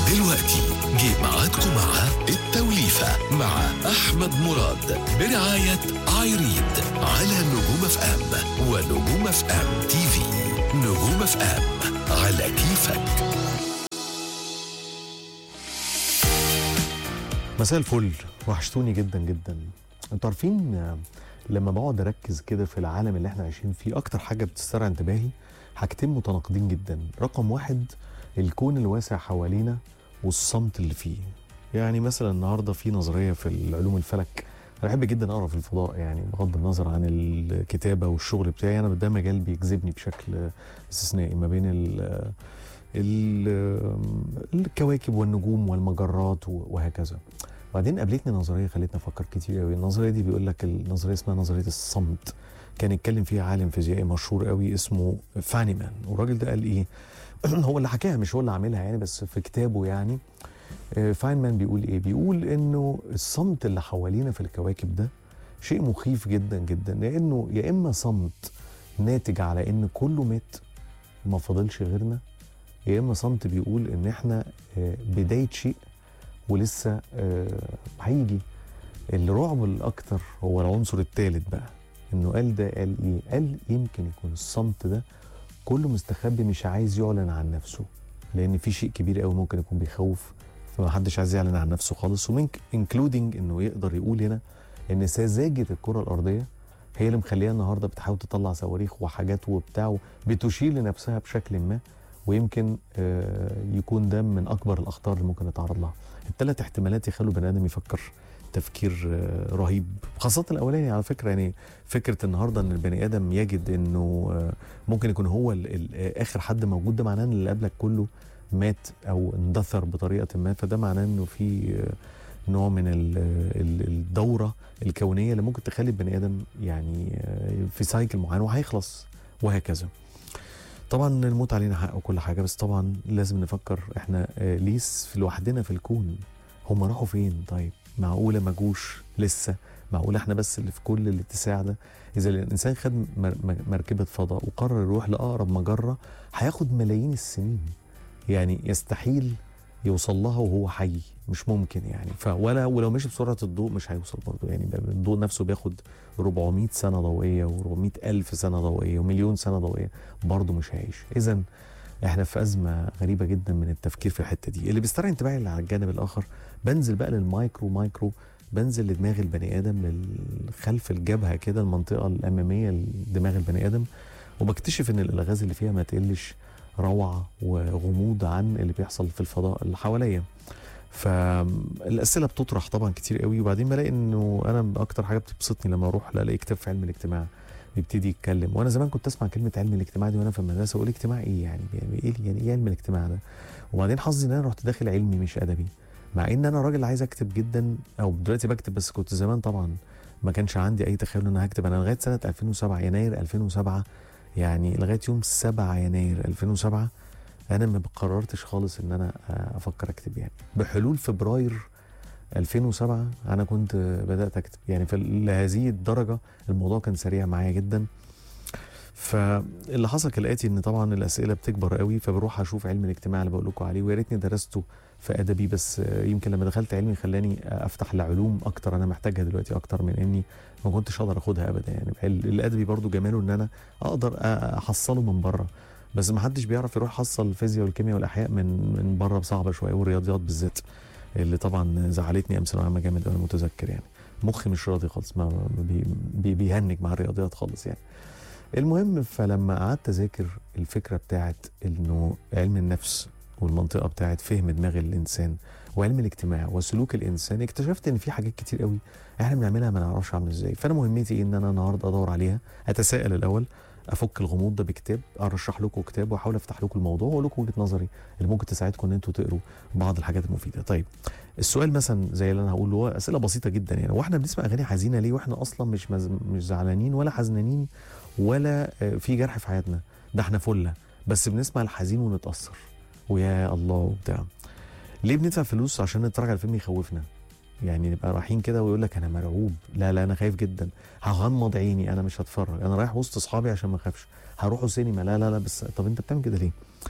دلوقتي جه ميعادكم مع التوليفة مع أحمد مراد برعاية ايريد على نجوم اف ام ونجوم اف ام تي في نجوم اف ام على كيفك مساء الفل وحشتوني جدا جدا انتوا عارفين آه، لما بقعد اركز كده في العالم اللي احنا عايشين فيه اكتر حاجه بتسترعى انتباهي حاجتين متناقضين جدا رقم واحد الكون الواسع حوالينا والصمت اللي فيه يعني مثلا النهارده في نظريه في العلوم الفلك انا بحب جدا اقرا في الفضاء يعني بغض النظر عن الكتابه والشغل بتاعي انا ده مجال بيجذبني بشكل استثنائي ما بين ال ال- الكواكب والنجوم والمجرات وهكذا بعدين قابلتني نظريه خلتني افكر كتير قوي النظريه دي بيقول لك النظريه اسمها نظريه الصمت كان يتكلم فيها عالم فيزيائي مشهور قوي اسمه فانيمان والراجل ده قال ايه هو اللي حكاها مش هو اللي عاملها يعني بس في كتابه يعني آه، فاينمان بيقول ايه بيقول انه الصمت اللي حوالينا في الكواكب ده شيء مخيف جدا جدا لانه يا اما صمت ناتج على ان كله مات وما فاضلش غيرنا يا اما صمت بيقول ان احنا آه، بدايه شيء ولسه آه، هيجي الرعب الاكتر هو العنصر الثالث بقى انه قال ده قال ايه قال يمكن يكون الصمت ده كله مستخبي مش عايز يعلن عن نفسه لان في شيء كبير قوي ممكن يكون بيخوف فما حدش عايز يعلن عن نفسه خالص ومن انكلودنج انه يقدر يقول هنا ان سذاجه الكره الارضيه هي اللي مخليها النهارده بتحاول تطلع صواريخ وحاجات وبتاع بتشير لنفسها بشكل ما ويمكن آه، يكون ده من اكبر الاخطار اللي ممكن نتعرض لها الثلاث احتمالات يخلوا بني ادم يفكر تفكير آه، رهيب خاصة الأولاني على فكرة يعني فكرة النهاردة إن البني آدم يجد إنه آه، ممكن يكون هو ال- ال- آخر حد موجود ده معناه إن اللي قبلك كله مات أو اندثر بطريقة ما فده معناه إنه في آه، نوع من ال- ال- الدورة الكونية اللي ممكن تخلي البني آدم يعني آه، في سايكل معين وهيخلص وهكذا طبعا الموت علينا حق وكل حاجه بس طبعا لازم نفكر احنا آه، ليه في لوحدنا في الكون هم راحوا فين طيب معقوله ما جوش لسه معقوله احنا بس اللي في كل الاتساع ده اذا الانسان خد مر- مر- مركبه فضاء وقرر يروح لاقرب مجره هياخد ملايين السنين يعني يستحيل يوصل لها وهو حي مش ممكن يعني فولا ولو مشي بسرعه الضوء مش هيوصل برضه يعني الضوء نفسه بياخد 400 سنه ضوئيه و400 الف سنه ضوئيه ومليون سنه ضوئيه برضه مش هيعيش اذا احنا في ازمه غريبه جدا من التفكير في الحته دي اللي بيسترعي انتباهي اللي على الجانب الاخر بنزل بقى للمايكرو مايكرو بنزل لدماغ البني ادم لخلف الجبهه كده المنطقه الاماميه لدماغ البني ادم وبكتشف ان الالغاز اللي فيها ما تقلش روعه وغموض عن اللي بيحصل في الفضاء اللي حواليا فالاسئله بتطرح طبعا كتير قوي وبعدين بلاقي انه انا اكتر حاجه بتبسطني لما اروح الاقي كتاب في علم الاجتماع يبتدي يتكلم وانا زمان كنت اسمع كلمه علم الاجتماع دي وانا في المدرسه اقول اجتماع ايه يعني يعني ايه يعني ايه علم الاجتماع ده وبعدين حظي ان انا رحت داخل علمي مش ادبي مع ان انا راجل عايز اكتب جدا او دلوقتي بكتب بس كنت زمان طبعا ما كانش عندي اي تخيل ان انا هكتب انا لغايه سنه 2007 يناير 2007 يعني لغايه يوم 7 يناير 2007 انا ما قررتش خالص ان انا افكر اكتب يعني بحلول فبراير 2007 انا كنت بدات اكتب يعني في لهذه الدرجه الموضوع كان سريع معايا جدا فاللي حصل كالاتي ان طبعا الاسئله بتكبر قوي فبروح اشوف علم الاجتماع اللي بقول لكم عليه ويا ريتني درسته في ادبي بس يمكن لما دخلت علمي خلاني افتح لعلوم اكتر انا محتاجها دلوقتي اكتر من اني ما كنتش اقدر اخدها ابدا يعني الادبي برضو جماله ان انا اقدر احصله من بره بس ما حدش بيعرف يروح يحصل الفيزياء والكيمياء والاحياء من من بره صعبه شويه والرياضيات بالذات اللي طبعا زعلتني ايام ثانويه عامه جامد وانا متذكر يعني مخي مش راضي خالص ما بي بي بيهنج مع الرياضيات خالص يعني المهم فلما قعدت اذاكر الفكره بتاعت انه علم النفس والمنطقه بتاعت فهم دماغ الانسان وعلم الاجتماع وسلوك الانسان اكتشفت ان في حاجات كتير قوي احنا بنعملها ما نعرفش عامله ازاي فانا مهمتي ان انا النهارده ادور عليها اتساءل الاول افك الغموض ده بكتاب ارشح لكم كتاب واحاول افتح لكم الموضوع واقول لكم وجهه نظري اللي ممكن تساعدكم ان انتوا تقروا بعض الحاجات المفيده طيب السؤال مثلا زي اللي انا هقوله هو اسئله بسيطه جدا يعني واحنا بنسمع اغاني حزينه ليه واحنا اصلا مش مز... مش زعلانين ولا حزنانين ولا في جرح في حياتنا ده احنا فله بس بنسمع الحزين ونتاثر ويا الله وبتاع ليه بندفع فلوس عشان نتفرج على فيلم يخوفنا يعني نبقى رايحين كده ويقول لك انا مرعوب لا لا انا خايف جدا هغمض عيني انا مش هتفرج انا رايح وسط اصحابي عشان ما اخافش هروحوا سينما لا لا لا بس طب انت بتعمل كده ليه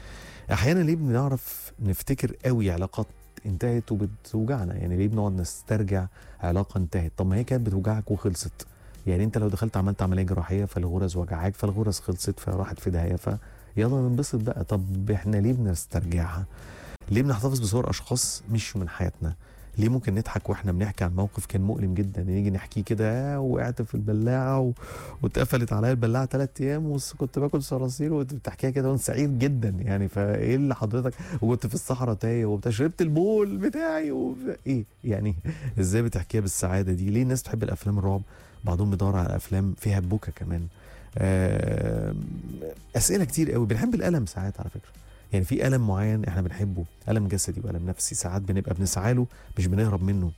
احيانا ليه بنعرف نفتكر قوي علاقات انتهت وبتوجعنا يعني ليه بنقعد نسترجع علاقه انتهت طب ما هي كانت بتوجعك وخلصت يعني انت لو دخلت عملت عمليه جراحيه فالغرز وجعاك فالغرز خلصت فراحت في داهيه ف يلا ننبسط بقى طب احنا ليه بنسترجعها ليه بنحتفظ بصور اشخاص مش من حياتنا ليه ممكن نضحك واحنا بنحكي عن موقف كان مؤلم جدا نيجي نحكيه كده آه، وقعت في البلاعه و... واتقفلت عليا البلاعه ثلاث ايام وكنت باكل صراصير وانت بتحكيها كده وانت سعيد جدا يعني فايه اللي حضرتك وكنت في الصحراء تايه وبتاع شربت البول بتاعي و... ايه يعني ازاي بتحكيها بالسعاده دي ليه الناس بتحب الافلام الرعب بعضهم بيدور على افلام فيها بوكا كمان آه، اسئله كتير قوي بنحب الالم ساعات على فكره يعني في الم معين احنا بنحبه الم جسدي والم نفسي ساعات بنبقى بنسعى له مش بنهرب منه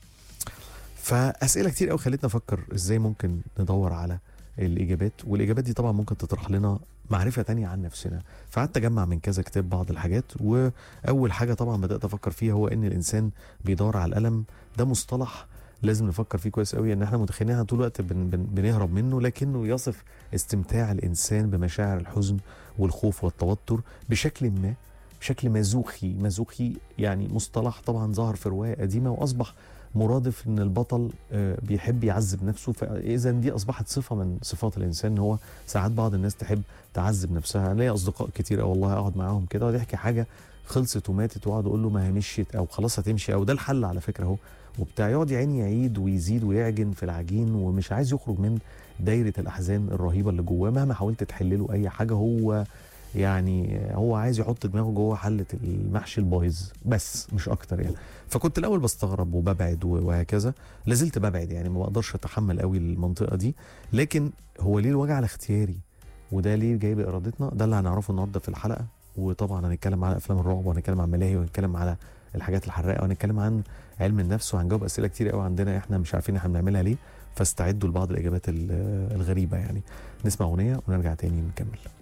فاسئله كتير قوي خلتنا افكر ازاي ممكن ندور على الاجابات والاجابات دي طبعا ممكن تطرح لنا معرفه تانية عن نفسنا فقعدت اجمع من كذا كتاب بعض الحاجات واول حاجه طبعا بدات افكر فيها هو ان الانسان بيدور على الالم ده مصطلح لازم نفكر فيه كويس قوي ان احنا متخيلين إحنا طول الوقت بن بن بنهرب منه لكنه يصف استمتاع الانسان بمشاعر الحزن والخوف والتوتر بشكل ما بشكل مازوخي مازوخي يعني مصطلح طبعا ظهر في روايه قديمه واصبح مرادف ان البطل آه، بيحب يعذب نفسه فاذا دي اصبحت صفه من صفات الانسان ان هو ساعات بعض الناس تحب تعذب نفسها أنا ليا اصدقاء كتير أوي والله اقعد معاهم كده وأقعد يحكي حاجه خلصت وماتت واقعد اقول له ما هي مشيت او خلاص هتمشي او ده الحل على فكره اهو وبتاع يقعد يا عيني يعيد ويزيد ويعجن في العجين ومش عايز يخرج من دايره الاحزان الرهيبه اللي جواه مهما حاولت تحل له اي حاجه هو يعني هو عايز يحط دماغه جوه حله المحشي البايظ بس مش اكتر يعني فكنت الاول بستغرب وببعد و- وهكذا لازلت ببعد يعني ما بقدرش اتحمل قوي المنطقه دي لكن هو ليه الوجع الاختياري وده ليه جاي بارادتنا ده اللي هنعرفه النهارده في الحلقه وطبعا هنتكلم على افلام الرعب وهنتكلم عن ملاهي وهنتكلم على الحاجات الحراقه وهنتكلم عن علم النفس وهنجاوب اسئله كتير قوي عندنا احنا مش عارفين احنا بنعملها ليه فاستعدوا لبعض الاجابات ال- الغريبه يعني نسمع اغنيه ونرجع تاني نكمل